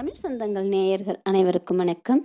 தமிழ் சொந்தங்கள் நேயர்கள் அனைவருக்கும் வணக்கம்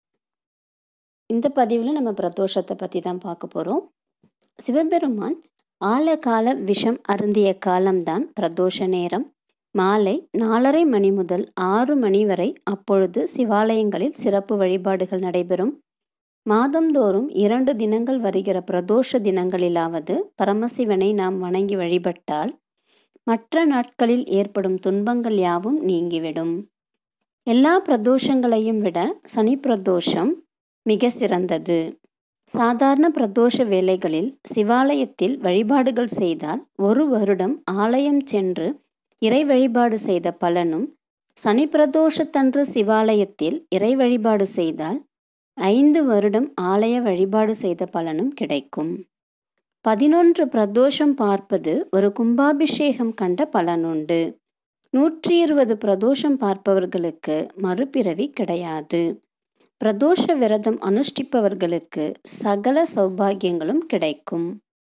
இந்த பதிவில் நம்ம பிரதோஷத்தை பற்றி தான் பார்க்க போகிறோம் சிவபெருமான் ஆழகால விஷம் அருந்திய காலம்தான் பிரதோஷ நேரம் மாலை நாலரை மணி முதல் ஆறு மணி வரை அப்பொழுது சிவாலயங்களில் சிறப்பு வழிபாடுகள் நடைபெறும் மாதந்தோறும் இரண்டு தினங்கள் வருகிற பிரதோஷ தினங்களிலாவது பரமசிவனை நாம் வணங்கி வழிபட்டால் மற்ற நாட்களில் ஏற்படும் துன்பங்கள் யாவும் நீங்கிவிடும் எல்லா பிரதோஷங்களையும் விட சனி பிரதோஷம் மிக சிறந்தது சாதாரண பிரதோஷ வேளைகளில் சிவாலயத்தில் வழிபாடுகள் செய்தால் ஒரு வருடம் ஆலயம் சென்று இறை வழிபாடு செய்த பலனும் சனி பிரதோஷத்தன்று சிவாலயத்தில் இறை வழிபாடு செய்தால் ஐந்து வருடம் ஆலய வழிபாடு செய்த பலனும் கிடைக்கும் பதினொன்று பிரதோஷம் பார்ப்பது ஒரு கும்பாபிஷேகம் கண்ட பலனுண்டு நூற்றி இருபது பிரதோஷம் பார்ப்பவர்களுக்கு மறுபிறவி கிடையாது பிரதோஷ விரதம் அனுஷ்டிப்பவர்களுக்கு சகல சௌபாகியங்களும் கிடைக்கும்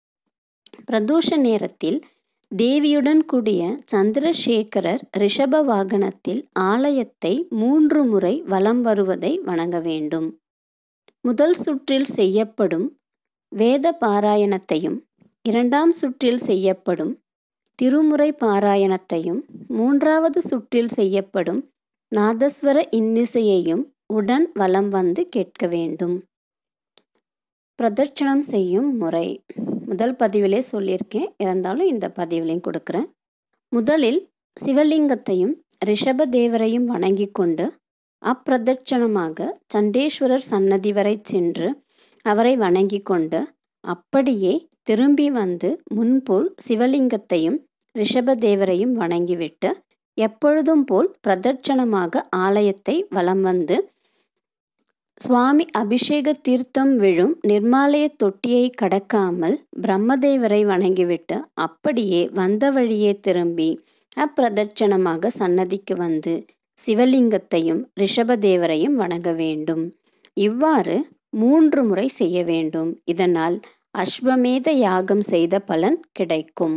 பிரதோஷ நேரத்தில் தேவியுடன் கூடிய சந்திரசேகரர் ரிஷப வாகனத்தில் ஆலயத்தை மூன்று முறை வலம் வருவதை வணங்க வேண்டும் முதல் சுற்றில் செய்யப்படும் வேத பாராயணத்தையும் இரண்டாம் சுற்றில் செய்யப்படும் திருமுறை பாராயணத்தையும் மூன்றாவது சுற்றில் செய்யப்படும் நாதஸ்வர இன்னிசையையும் உடன் வலம் வந்து கேட்க வேண்டும் பிரதட்சணம் செய்யும் முறை முதல் பதிவிலே சொல்லியிருக்கேன் இருந்தாலும் இந்த பதிவிலையும் கொடுக்குறேன் முதலில் சிவலிங்கத்தையும் ரிஷப தேவரையும் வணங்கி கொண்டு அப்பிரதட்சணமாக சண்டேஸ்வரர் சன்னதி வரை சென்று அவரை வணங்கி கொண்டு அப்படியே திரும்பி வந்து முன்போல் சிவலிங்கத்தையும் ரிஷபதேவரையும் வணங்கிவிட்டு எப்பொழுதும் போல் பிரதட்சணமாக ஆலயத்தை வலம் வந்து சுவாமி அபிஷேக தீர்த்தம் விழும் நிர்மாலய தொட்டியை கடக்காமல் பிரம்மதேவரை வணங்கிவிட்டு அப்படியே வந்த வழியே திரும்பி அப்பிரதட்சணமாக சன்னதிக்கு வந்து சிவலிங்கத்தையும் ரிஷபதேவரையும் வணங்க வேண்டும் இவ்வாறு மூன்று முறை செய்ய வேண்டும் இதனால் அஸ்வமேத யாகம் செய்த பலன் கிடைக்கும்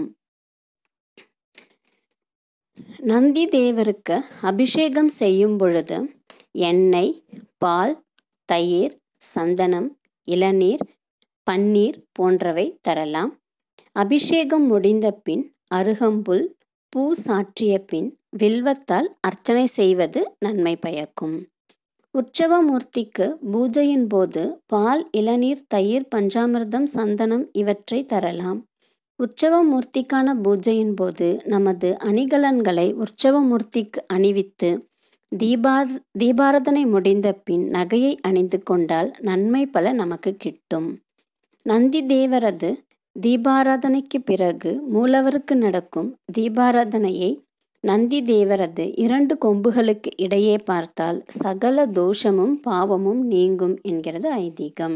நந்தி தேவருக்கு அபிஷேகம் செய்யும் பொழுது எண்ணெய் பால் தயிர் சந்தனம் இளநீர் பன்னீர் போன்றவை தரலாம் அபிஷேகம் முடிந்த பின் அருகம்புல் பூ சாற்றிய பின் வில்வத்தால் அர்ச்சனை செய்வது நன்மை பயக்கும் உற்சவமூர்த்திக்கு பூஜையின் போது பால் இளநீர் தயிர் பஞ்சாமிர்தம் சந்தனம் இவற்றை தரலாம் உற்சவமூர்த்திக்கான பூஜையின் போது நமது அணிகலன்களை உற்சவமூர்த்திக்கு அணிவித்து தீபா தீபாரதனை முடிந்த பின் நகையை அணிந்து கொண்டால் நன்மை பல நமக்கு கிட்டும் நந்தி தேவரது தீபாராதனைக்கு பிறகு மூலவருக்கு நடக்கும் தீபாராதனையை நந்தி தேவரது இரண்டு கொம்புகளுக்கு இடையே பார்த்தால் சகல தோஷமும் பாவமும் நீங்கும் என்கிறது ஐதீகம்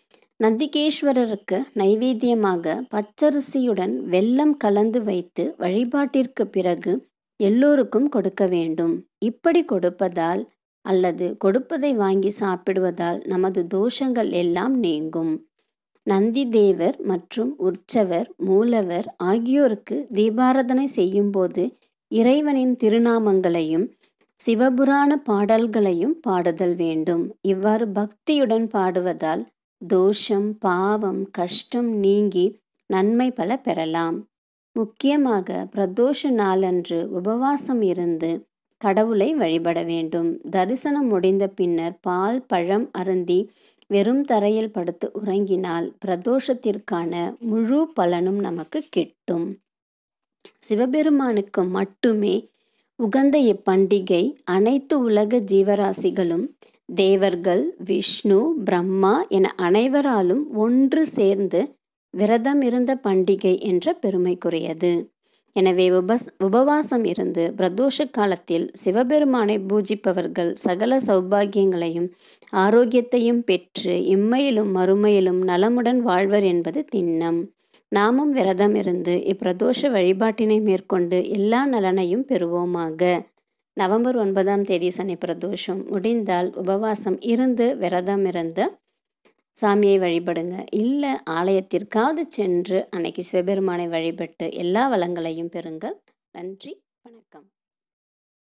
நந்திகேஸ்வரருக்கு நைவேத்தியமாக பச்சரிசியுடன் வெல்லம் கலந்து வைத்து வழிபாட்டிற்கு பிறகு எல்லோருக்கும் கொடுக்க வேண்டும் இப்படி கொடுப்பதால் அல்லது கொடுப்பதை வாங்கி சாப்பிடுவதால் நமது தோஷங்கள் எல்லாம் நீங்கும் நந்தி தேவர் மற்றும் உற்சவர் மூலவர் ஆகியோருக்கு தீபாராதனை செய்யும்போது இறைவனின் திருநாமங்களையும் சிவபுராண பாடல்களையும் பாடுதல் வேண்டும் இவ்வாறு பக்தியுடன் பாடுவதால் தோஷம் பாவம் கஷ்டம் நீங்கி நன்மை பல பெறலாம் முக்கியமாக பிரதோஷ நாளன்று உபவாசம் இருந்து கடவுளை வழிபட வேண்டும் தரிசனம் முடிந்த பின்னர் பால் பழம் அருந்தி வெறும் தரையில் படுத்து உறங்கினால் பிரதோஷத்திற்கான முழு பலனும் நமக்கு கிட்டும் சிவபெருமானுக்கு மட்டுமே உகந்த இப்பண்டிகை அனைத்து உலக ஜீவராசிகளும் தேவர்கள் விஷ்ணு பிரம்மா என அனைவராலும் ஒன்று சேர்ந்து விரதம் இருந்த பண்டிகை என்ற பெருமைக்குரியது எனவே உபஸ் உபவாசம் இருந்து பிரதோஷ காலத்தில் சிவபெருமானை பூஜிப்பவர்கள் சகல சௌபாகியங்களையும் ஆரோக்கியத்தையும் பெற்று இம்மையிலும் மறுமையிலும் நலமுடன் வாழ்வர் என்பது திண்ணம் நாமும் விரதம் இருந்து இப்பிரதோஷ வழிபாட்டினை மேற்கொண்டு எல்லா நலனையும் பெறுவோமாக நவம்பர் ஒன்பதாம் தேதி சனி பிரதோஷம் முடிந்தால் உபவாசம் இருந்து விரதம் இருந்து சாமியை வழிபடுங்க இல்லை ஆலயத்திற்காவது சென்று அன்னைக்கு சிவபெருமானை வழிபட்டு எல்லா வளங்களையும் பெறுங்க நன்றி வணக்கம்